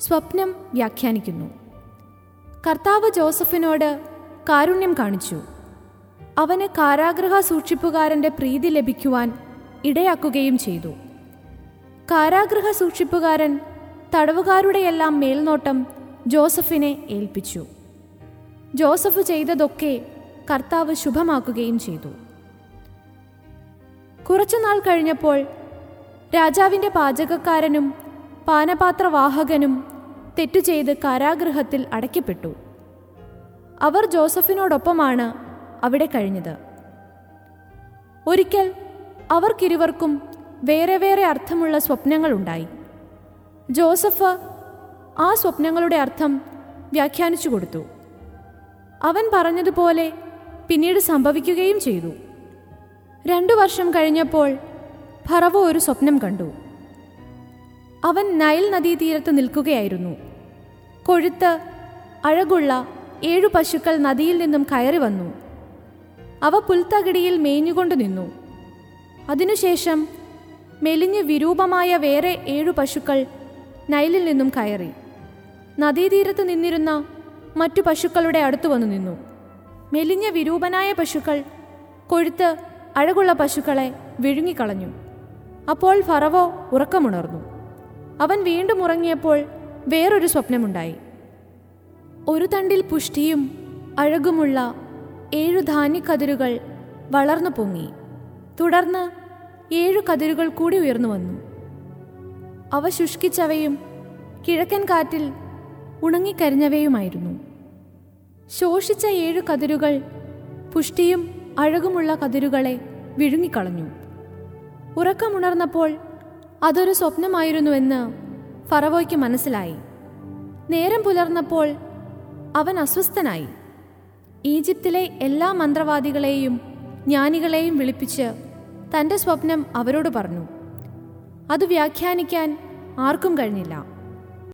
സ്വപ്നം വ്യാഖ്യാനിക്കുന്നു കർത്താവ് ജോസഫിനോട് കാരുണ്യം കാണിച്ചു അവന് കാരാഗൃഹ സൂക്ഷിപ്പുകാരൻ്റെ പ്രീതി ലഭിക്കുവാൻ ഇടയാക്കുകയും ചെയ്തു കാരാഗൃഹ സൂക്ഷിപ്പുകാരൻ തടവുകാരുടെയെല്ലാം മേൽനോട്ടം ജോസഫിനെ ഏൽപ്പിച്ചു ജോസഫ് ചെയ്തതൊക്കെ കർത്താവ് ശുഭമാക്കുകയും ചെയ്തു കുറച്ചുനാൾ കഴിഞ്ഞപ്പോൾ രാജാവിൻ്റെ പാചകക്കാരനും പാനപാത്രവാഹകനും തെറ്റു ചെയ്ത് കാരാഗൃഹത്തിൽ അടയ്ക്കപ്പെട്ടു അവർ ജോസഫിനോടൊപ്പമാണ് അവിടെ കഴിഞ്ഞത് ഒരിക്കൽ അവർക്കിരുവർക്കും വേറെ വേറെ അർത്ഥമുള്ള സ്വപ്നങ്ങളുണ്ടായി ജോസഫ് ആ സ്വപ്നങ്ങളുടെ അർത്ഥം വ്യാഖ്യാനിച്ചു കൊടുത്തു അവൻ പറഞ്ഞതുപോലെ പിന്നീട് സംഭവിക്കുകയും ചെയ്തു രണ്ടു വർഷം കഴിഞ്ഞപ്പോൾ ഫറവോ ഒരു സ്വപ്നം കണ്ടു അവൻ നൈൽ നദീതീരത്ത് നിൽക്കുകയായിരുന്നു കൊഴുത്ത് അഴകുള്ള ഏഴു പശുക്കൾ നദിയിൽ നിന്നും കയറി വന്നു അവ പുൽത്തകിടിയിൽ മേഞ്ഞുകൊണ്ട് നിന്നു അതിനുശേഷം മെലിഞ്ഞ് വിരൂപമായ വേറെ ഏഴു പശുക്കൾ നൈലിൽ നിന്നും കയറി നദീതീരത്ത് നിന്നിരുന്ന മറ്റു പശുക്കളുടെ അടുത്തു വന്നു നിന്നു മെലിഞ്ഞ വിരൂപനായ പശുക്കൾ കൊഴുത്ത് അഴകുള്ള പശുക്കളെ വിഴുങ്ങിക്കളഞ്ഞു അപ്പോൾ ഫറവോ ഉറക്കമുണർന്നു അവൻ വീണ്ടും ഉറങ്ങിയപ്പോൾ വേറൊരു സ്വപ്നമുണ്ടായി ഒരു തണ്ടിൽ പുഷ്ടിയും അഴകുമുള്ള ഏഴു ധാന്യക്കതിരുകൾ വളർന്നു പൊങ്ങി തുടർന്ന് ഏഴു കതിരുകൾ കൂടി ഉയർന്നു വന്നു അവ ശുഷ്കിച്ചവയും കിഴക്കൻ കാറ്റിൽ ഉണങ്ങിക്കരിഞ്ഞവയുമായിരുന്നു ശോഷിച്ച ഏഴു കതിരുകൾ പുഷ്ടിയും അഴകുമുള്ള കതിരുകളെ വിഴുങ്ങിക്കളഞ്ഞു ഉറക്കമുണർന്നപ്പോൾ അതൊരു സ്വപ്നമായിരുന്നുവെന്ന് ഫറവോയ്ക്ക് മനസ്സിലായി നേരം പുലർന്നപ്പോൾ അവൻ അസ്വസ്ഥനായി ഈജിപ്തിലെ എല്ലാ മന്ത്രവാദികളെയും ജ്ഞാനികളെയും വിളിപ്പിച്ച് തൻ്റെ സ്വപ്നം അവരോട് പറഞ്ഞു അത് വ്യാഖ്യാനിക്കാൻ ആർക്കും കഴിഞ്ഞില്ല